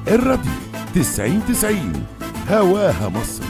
الراديو 90 90 هواها مصر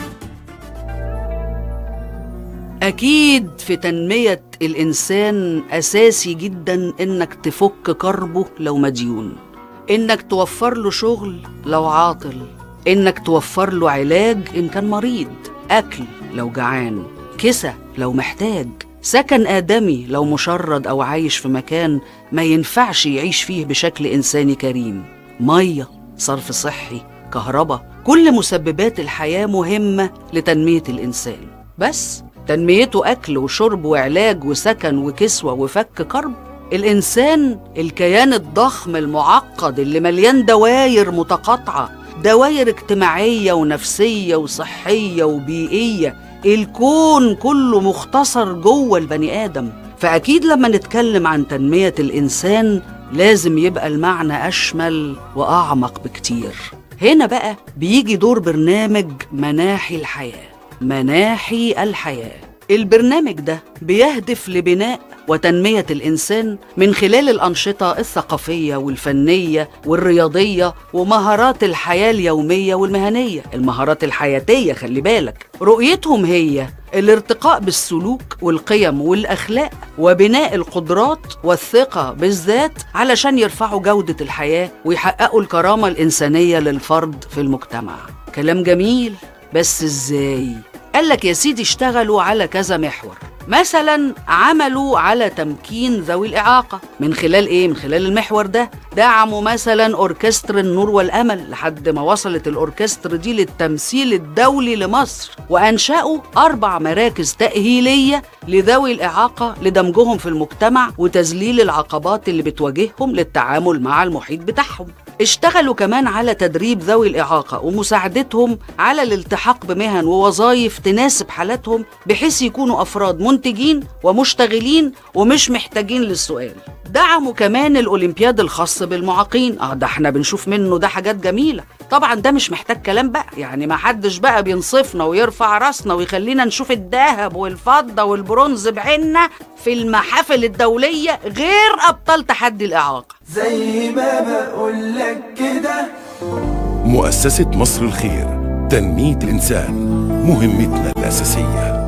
أكيد في تنمية الإنسان أساسي جدا إنك تفك كربه لو مديون إنك توفر له شغل لو عاطل إنك توفر له علاج إن كان مريض أكل لو جعان كسى لو محتاج سكن آدمي لو مشرد أو عايش في مكان ما ينفعش يعيش فيه بشكل إنساني كريم مية صرف صحي كهرباء كل مسببات الحياة مهمة لتنمية الإنسان بس تنميته أكل وشرب وعلاج وسكن وكسوة وفك كرب الإنسان الكيان الضخم المعقد اللي مليان دواير متقاطعة دواير اجتماعية ونفسية وصحية وبيئية الكون كله مختصر جوه البني آدم فأكيد لما نتكلم عن تنمية الإنسان لازم يبقى المعنى أشمل وأعمق بكتير هنا بقى بيجي دور برنامج مناحي الحياه مناحي الحياه البرنامج ده بيهدف لبناء وتنميه الانسان من خلال الانشطه الثقافيه والفنيه والرياضيه ومهارات الحياه اليوميه والمهنيه المهارات الحياتيه خلي بالك رؤيتهم هي الارتقاء بالسلوك والقيم والاخلاق وبناء القدرات والثقه بالذات علشان يرفعوا جوده الحياه ويحققوا الكرامه الانسانيه للفرد في المجتمع كلام جميل بس ازاي قال لك يا سيدي اشتغلوا على كذا محور مثلا عملوا على تمكين ذوي الإعاقة من خلال إيه؟ من خلال المحور ده دعموا مثلا أوركستر النور والأمل لحد ما وصلت الأوركستر دي للتمثيل الدولي لمصر وأنشأوا أربع مراكز تأهيلية لذوي الإعاقة لدمجهم في المجتمع وتذليل العقبات اللي بتواجههم للتعامل مع المحيط بتاعهم اشتغلوا كمان على تدريب ذوي الإعاقة ومساعدتهم على الالتحاق بمهن ووظائف تناسب حالاتهم بحيث يكونوا أفراد منتجين ومشتغلين ومش محتاجين للسؤال دعموا كمان الأولمبياد الخاص بالمعاقين اه ده احنا بنشوف منه ده حاجات جميلة طبعا ده مش محتاج كلام بقى يعني ما حدش بقى بينصفنا ويرفع راسنا ويخلينا نشوف الذهب والفضة والبرونز بعيننا في المحافل الدولية غير أبطال تحدي الإعاقة زي ما بقولك كده مؤسسة مصر الخير تنمية الإنسان مهمتنا الأساسية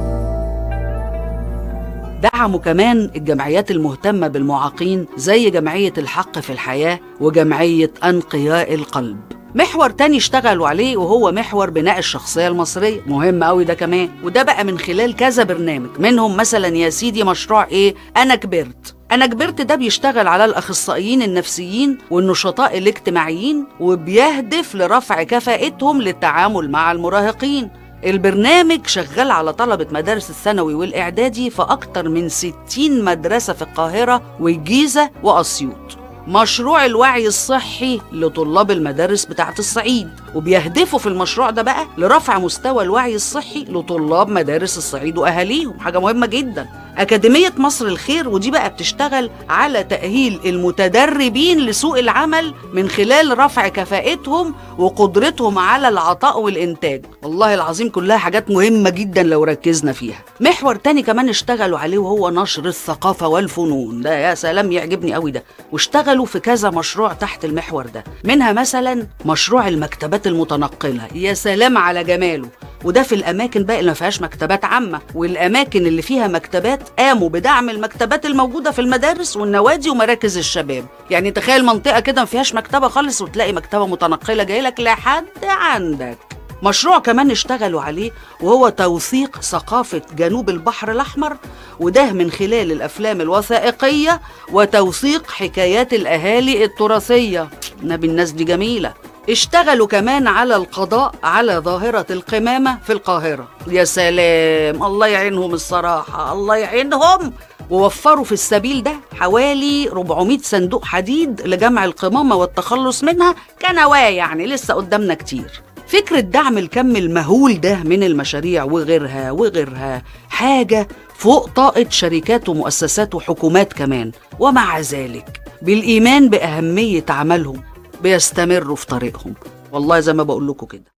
دعموا كمان الجمعيات المهتمة بالمعاقين زي جمعية الحق في الحياة وجمعية أنقياء القلب محور تاني اشتغلوا عليه وهو محور بناء الشخصية المصرية مهم قوي ده كمان وده بقى من خلال كذا برنامج منهم مثلا يا سيدي مشروع ايه أنا كبرت أنا كبرت ده بيشتغل على الأخصائيين النفسيين والنشطاء الاجتماعيين وبيهدف لرفع كفاءتهم للتعامل مع المراهقين البرنامج شغال على طلبة مدارس الثانوي والإعدادي في أكتر من 60 مدرسة في القاهرة والجيزة وأسيوط مشروع الوعي الصحي لطلاب المدارس بتاعة الصعيد وبيهدفوا في المشروع ده بقى لرفع مستوى الوعي الصحي لطلاب مدارس الصعيد وأهاليهم حاجة مهمة جدا أكاديمية مصر الخير ودي بقى بتشتغل على تأهيل المتدربين لسوق العمل من خلال رفع كفاءتهم وقدرتهم على العطاء والإنتاج والله العظيم كلها حاجات مهمة جدا لو ركزنا فيها محور تاني كمان اشتغلوا عليه وهو نشر الثقافة والفنون ده يا سلام يعجبني قوي ده واشتغلوا في كذا مشروع تحت المحور ده منها مثلا مشروع المكتبات المتنقلة يا سلام على جماله وده في الاماكن بقى اللي ما فيهاش مكتبات عامه والاماكن اللي فيها مكتبات قاموا بدعم المكتبات الموجوده في المدارس والنوادي ومراكز الشباب يعني تخيل منطقه كده ما فيهاش مكتبه خالص وتلاقي مكتبه متنقله جاي لك لحد عندك مشروع كمان اشتغلوا عليه وهو توثيق ثقافة جنوب البحر الأحمر وده من خلال الأفلام الوثائقية وتوثيق حكايات الأهالي التراثية نبي الناس دي جميلة اشتغلوا كمان على القضاء على ظاهرة القمامة في القاهرة يا سلام الله يعينهم الصراحة الله يعينهم ووفروا في السبيل ده حوالي 400 صندوق حديد لجمع القمامة والتخلص منها كنواة يعني لسه قدامنا كتير فكرة دعم الكم المهول ده من المشاريع وغيرها وغيرها حاجة فوق طاقة شركات ومؤسسات وحكومات كمان ومع ذلك بالإيمان بأهمية عملهم بيستمروا في طريقهم والله زي ما بقول لكم كده